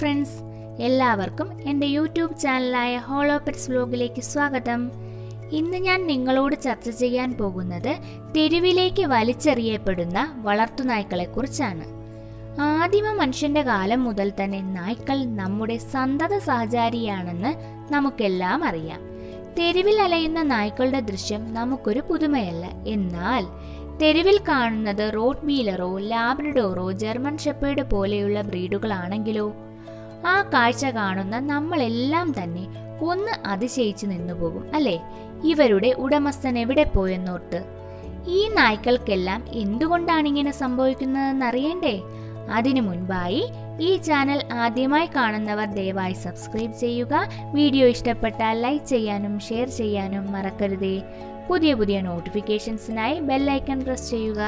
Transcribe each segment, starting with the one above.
friends എല്ലാവർക്കും എൻ്റെ YouTube ചാനലായ ഹോളോ പെറ്റ്സ് വ്ലോഗിലേക്ക് സ്വാഗതം ഇന്ന് ഞാൻ നിങ്ങളോട് ചർച്ച ചെയ്യാൻ പോകുന്നത് തെരുവിലേക്ക് വലിച്ചെറിയപ്പെടുന്ന വളർത്തുനായ്ക്കളെക്കുറിച്ചാണ് ആദിമ മനുഷ്യന്റെ കാലം മുതൽ തന്നെ നായ്ക്കൾ നമ്മുടെ സന്തത സഹചാരിയാണെന്ന് നമുക്കെല്ലാം അറിയാം തെരുവിൽ അലയുന്ന നായ്ക്കളുടെ ദൃശ്യം നമുക്കൊരു പുതുമയല്ല എന്നാൽ തെരുവിൽ കാണുന്നത് റോഡ് വീലറോ ലാബ്രഡോറോ ജർമ്മൻ ഷെപ്പേർഡ് പോലെയുള്ള ബ്രീഡുകളാണെങ്കിലോ ആ കാഴ്ച കാണുന്ന നമ്മളെല്ലാം തന്നെ ഒന്ന് അതിശയിച്ചു നിന്നുപോകും അല്ലേ ഇവരുടെ ഉടമസ്ഥൻ എവിടെ പോയെന്നോർത്ത് ഈ നായ്ക്കൾക്കെല്ലാം എന്തുകൊണ്ടാണ് ഇങ്ങനെ സംഭവിക്കുന്നതെന്ന് അറിയണ്ടേ അതിനു മുൻപായി ഈ ചാനൽ ആദ്യമായി കാണുന്നവർ ദയവായി സബ്സ്ക്രൈബ് ചെയ്യുക വീഡിയോ ഇഷ്ടപ്പെട്ടാൽ ലൈക്ക് ചെയ്യാനും ഷെയർ ചെയ്യാനും മറക്കരുതേ പുതിയ പുതിയ നോട്ടിഫിക്കേഷൻസിനായി ബെല്ലൈക്കൺ പ്രസ് ചെയ്യുക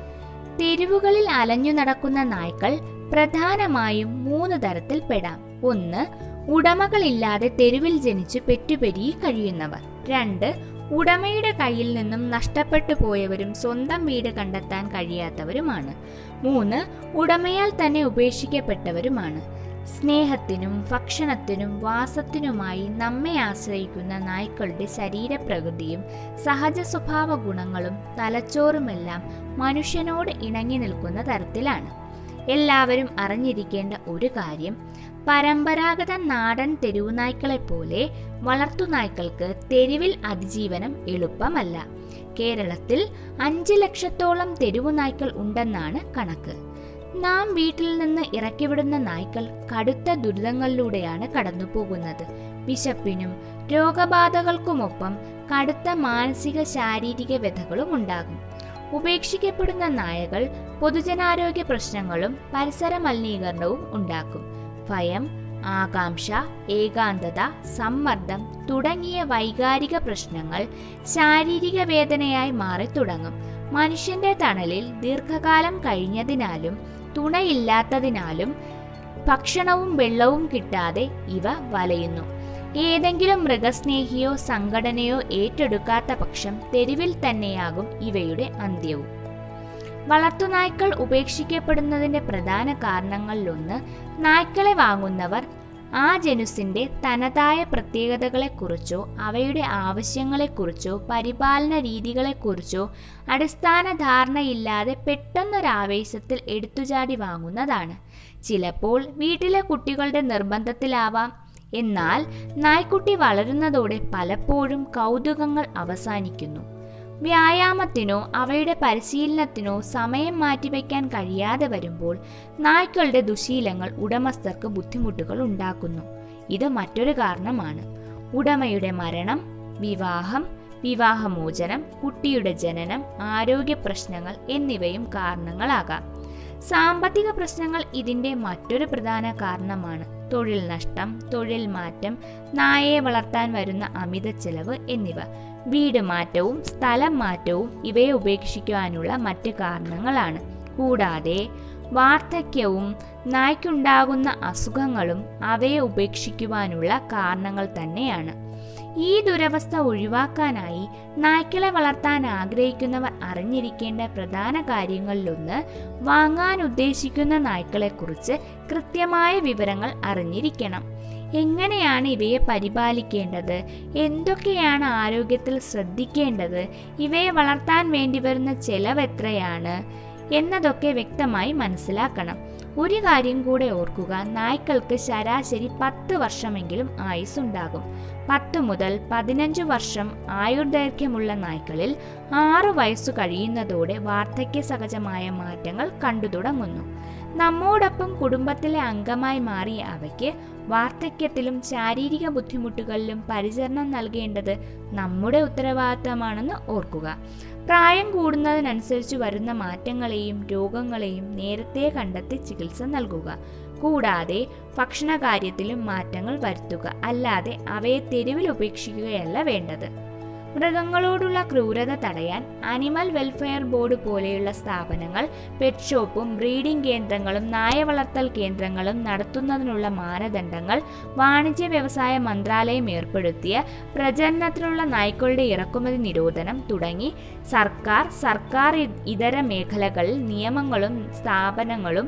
തെരുവുകളിൽ അലഞ്ഞു നടക്കുന്ന നായ്ക്കൾ പ്രധാനമായും മൂന്ന് തരത്തിൽ പെടാം ഒന്ന് ഉടമകളില്ലാതെ തെരുവിൽ ജനിച്ചു പെറ്റുപെരുകി കഴിയുന്നവർ രണ്ട് ഉടമയുടെ കയ്യിൽ നിന്നും നഷ്ടപ്പെട്ടു പോയവരും സ്വന്തം വീട് കണ്ടെത്താൻ കഴിയാത്തവരുമാണ് മൂന്ന് ഉടമയാൽ തന്നെ ഉപേക്ഷിക്കപ്പെട്ടവരുമാണ് സ്നേഹത്തിനും ഭക്ഷണത്തിനും വാസത്തിനുമായി നമ്മെ ആശ്രയിക്കുന്ന നായ്ക്കളുടെ ശരീരപ്രകൃതിയും സഹജ സ്വഭാവ ഗുണങ്ങളും തലച്ചോറുമെല്ലാം മനുഷ്യനോട് ഇണങ്ങി നിൽക്കുന്ന തരത്തിലാണ് എല്ലാവരും അറിഞ്ഞിരിക്കേണ്ട ഒരു കാര്യം പരമ്പരാഗത നാടൻ തെരുവുനായ്ക്കളെ പോലെ വളർത്തുനായ്ക്കൾക്ക് തെരുവിൽ അതിജീവനം എളുപ്പമല്ല കേരളത്തിൽ അഞ്ച് ലക്ഷത്തോളം തെരുവുനായ്ക്കൾ ഉണ്ടെന്നാണ് കണക്ക് നാം വീട്ടിൽ നിന്ന് ഇറക്കിവിടുന്ന നായ്ക്കൾ കടുത്ത ദുരിതങ്ങളിലൂടെയാണ് കടന്നുപോകുന്നത് വിശപ്പിനും രോഗബാധകൾക്കുമൊപ്പം കടുത്ത മാനസിക ശാരീരിക വ്യഥകളും ഉണ്ടാകും ഉപേക്ഷിക്കപ്പെടുന്ന നായകൾ പൊതുജനാരോഗ്യ പ്രശ്നങ്ങളും പരിസര മലിനീകരണവും ഉണ്ടാക്കും ഭയം ആകാംക്ഷ ഏകാന്തത സമ്മർദ്ദം തുടങ്ങിയ വൈകാരിക പ്രശ്നങ്ങൾ ശാരീരിക വേദനയായി മാറി തുടങ്ങും മനുഷ്യന്റെ തണലിൽ ദീർഘകാലം കഴിഞ്ഞതിനാലും തുണയില്ലാത്തതിനാലും ഭക്ഷണവും വെള്ളവും കിട്ടാതെ ഇവ വലയുന്നു ഏതെങ്കിലും മൃഗസ്നേഹിയോ സംഘടനയോ ഏറ്റെടുക്കാത്ത പക്ഷം തെരുവിൽ തന്നെയാകും ഇവയുടെ അന്ത്യവും വളർത്തുനായ്ക്കൾ ഉപേക്ഷിക്കപ്പെടുന്നതിന്റെ പ്രധാന കാരണങ്ങളിലൊന്ന് നായ്ക്കളെ വാങ്ങുന്നവർ ആ ജനുസിന്റെ തനതായ പ്രത്യേകതകളെക്കുറിച്ചോ അവയുടെ ആവശ്യങ്ങളെക്കുറിച്ചോ പരിപാലന രീതികളെക്കുറിച്ചോ അടിസ്ഥാന ധാരണയില്ലാതെ പെട്ടെന്നൊരാവേശത്തിൽ എടുത്തുചാടി വാങ്ങുന്നതാണ് ചിലപ്പോൾ വീട്ടിലെ കുട്ടികളുടെ നിർബന്ധത്തിലാവാം എന്നാൽ നായ്ക്കുട്ടി വളരുന്നതോടെ പലപ്പോഴും കൗതുകങ്ങൾ അവസാനിക്കുന്നു വ്യായാമത്തിനോ അവയുടെ പരിശീലനത്തിനോ സമയം മാറ്റിവെക്കാൻ കഴിയാതെ വരുമ്പോൾ നായ്ക്കളുടെ ദുശീലങ്ങൾ ഉടമസ്ഥർക്ക് ബുദ്ധിമുട്ടുകൾ ഉണ്ടാക്കുന്നു ഇത് മറ്റൊരു കാരണമാണ് ഉടമയുടെ മരണം വിവാഹം വിവാഹമോചനം കുട്ടിയുടെ ജനനം ആരോഗ്യ പ്രശ്നങ്ങൾ എന്നിവയും കാരണങ്ങളാകാം സാമ്പത്തിക പ്രശ്നങ്ങൾ ഇതിന്റെ മറ്റൊരു പ്രധാന കാരണമാണ് തൊഴിൽ നഷ്ടം തൊഴിൽ മാറ്റം നായയെ വളർത്താൻ വരുന്ന അമിത ചെലവ് എന്നിവ വീട് മാറ്റവും സ്ഥലം മാറ്റവും ഇവയെ ഉപേക്ഷിക്കുവാനുള്ള മറ്റ് കാരണങ്ങളാണ് കൂടാതെ വാർദ്ധക്യവും നായ്ക്കുണ്ടാകുന്ന അസുഖങ്ങളും അവയെ ഉപേക്ഷിക്കുവാനുള്ള കാരണങ്ങൾ തന്നെയാണ് ഈ ദുരവസ്ഥ ഒഴിവാക്കാനായി നായ്ക്കളെ വളർത്താൻ ആഗ്രഹിക്കുന്നവർ അറിഞ്ഞിരിക്കേണ്ട പ്രധാന കാര്യങ്ങളിലൊന്ന് വാങ്ങാൻ ഉദ്ദേശിക്കുന്ന നായ്ക്കളെക്കുറിച്ച് കൃത്യമായ വിവരങ്ങൾ അറിഞ്ഞിരിക്കണം എങ്ങനെയാണ് ഇവയെ പരിപാലിക്കേണ്ടത് എന്തൊക്കെയാണ് ആരോഗ്യത്തിൽ ശ്രദ്ധിക്കേണ്ടത് ഇവയെ വളർത്താൻ വേണ്ടി വരുന്ന ചെലവ് എത്രയാണ് എന്നതൊക്കെ വ്യക്തമായി മനസ്സിലാക്കണം ഒരു കാര്യം കൂടെ ഓർക്കുക നായ്ക്കൾക്ക് ശരാശരി പത്ത് വർഷമെങ്കിലും ആയുസ്സുണ്ടാകും പത്ത് മുതൽ പതിനഞ്ച് വർഷം ആയുർദൈർഘ്യമുള്ള നായ്ക്കളിൽ ആറു വയസ്സു കഴിയുന്നതോടെ വാർദ്ധക്യ സഹജമായ മാറ്റങ്ങൾ കണ്ടു തുടങ്ങുന്നു നമ്മോടൊപ്പം കുടുംബത്തിലെ അംഗമായി മാറിയ അവയ്ക്ക് വാർദ്ധക്യത്തിലും ശാരീരിക ബുദ്ധിമുട്ടുകളിലും പരിചരണം നൽകേണ്ടത് നമ്മുടെ ഉത്തരവാദിത്തമാണെന്ന് ഓർക്കുക പ്രായം കൂടുന്നതിനനുസരിച്ച് വരുന്ന മാറ്റങ്ങളെയും രോഗങ്ങളെയും നേരത്തെ കണ്ടെത്തി ചികിത്സ നൽകുക കൂടാതെ ഭക്ഷണകാര്യത്തിലും മാറ്റങ്ങൾ വരുത്തുക അല്ലാതെ അവയെ തെരുവിൽ ഉപേക്ഷിക്കുകയല്ല വേണ്ടത് മൃഗങ്ങളോടുള്ള ക്രൂരത തടയാൻ അനിമൽ വെൽഫെയർ ബോർഡ് പോലെയുള്ള സ്ഥാപനങ്ങൾ പെറ്റ് ഷോപ്പും ബ്രീഡിംഗ് കേന്ദ്രങ്ങളും നായ വളർത്തൽ കേന്ദ്രങ്ങളും നടത്തുന്നതിനുള്ള മാനദണ്ഡങ്ങൾ വാണിജ്യ വ്യവസായ മന്ത്രാലയം ഏർപ്പെടുത്തിയ പ്രജനനത്തിനുള്ള നായ്ക്കളുടെ ഇറക്കുമതി നിരോധനം തുടങ്ങി സർക്കാർ സർക്കാർ ഇതര മേഖലകളിൽ നിയമങ്ങളും സ്ഥാപനങ്ങളും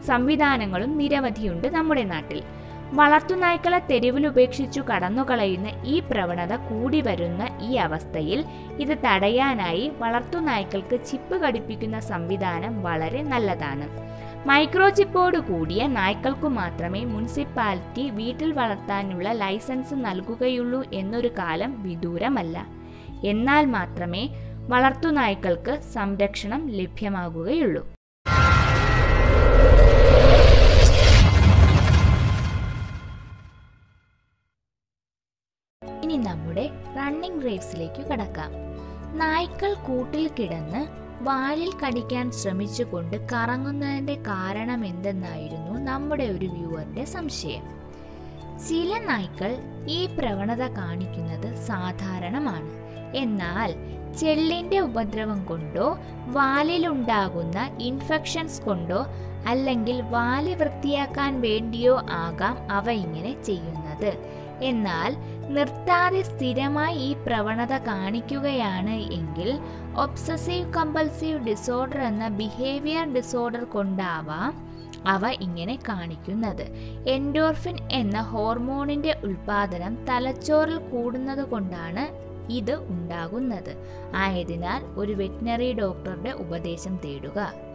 സംവിധാനങ്ങളും നിരവധിയുണ്ട് നമ്മുടെ നാട്ടിൽ വളർത്തുനായ്ക്കളെ തെരുവിൽ ഉപേക്ഷിച്ചു കടന്നുകളയുന്ന ഈ പ്രവണത കൂടി വരുന്ന ഈ അവസ്ഥയിൽ ഇത് തടയാനായി വളർത്തുനായ്ക്കൾക്ക് ചിപ്പ് ഘടിപ്പിക്കുന്ന സംവിധാനം വളരെ നല്ലതാണ് മൈക്രോ ചിപ്പോട് കൂടിയ നായ്ക്കൾക്കു മാത്രമേ മുനിസിപ്പാലിറ്റി വീട്ടിൽ വളർത്താനുള്ള ലൈസൻസ് നൽകുകയുള്ളൂ എന്നൊരു കാലം വിദൂരമല്ല എന്നാൽ മാത്രമേ വളർത്തുനായ്ക്കൾക്ക് സംരക്ഷണം ലഭ്യമാകുകയുള്ളൂ ഇനി നമ്മുടെ റണ്ണിംഗ് റേസിലേക്ക് കടക്കാം നായ്ക്കൾ കൂട്ടിൽ കിടന്ന് വാലിൽ കടിക്കാൻ ശ്രമിച്ചുകൊണ്ട് കറങ്ങുന്നതിന്റെ കാരണം എന്തെന്നായിരുന്നു നമ്മുടെ ഒരു വ്യൂവറിന്റെ സംശയം ചില നായ്ക്കൾ ഈ പ്രവണത കാണിക്കുന്നത് സാധാരണമാണ് എന്നാൽ ചെള്ളിന്റെ ഉപദ്രവം കൊണ്ടോ വാലിലുണ്ടാകുന്ന ഇൻഫെക്ഷൻസ് കൊണ്ടോ അല്ലെങ്കിൽ വാല് വൃത്തിയാക്കാൻ വേണ്ടിയോ ആകാം അവ ഇങ്ങനെ ചെയ്യുന്നത് എന്നാൽ നിർത്താതെ സ്ഥിരമായി ഈ പ്രവണത കാണിക്കുകയാണ് എങ്കിൽ ഒബ്സസീവ് കമ്പൾസീവ് ഡിസോർഡർ എന്ന ബിഹേവിയർ ഡിസോർഡർ കൊണ്ടാവാം അവ ഇങ്ങനെ കാണിക്കുന്നത് എൻഡോർഫിൻ എന്ന ഹോർമോണിന്റെ ഉൽപാദനം തലച്ചോറിൽ കൂടുന്നത് കൊണ്ടാണ് ഇത് ഉണ്ടാകുന്നത് ആയതിനാൽ ഒരു വെറ്റിനറി ഡോക്ടറുടെ ഉപദേശം തേടുക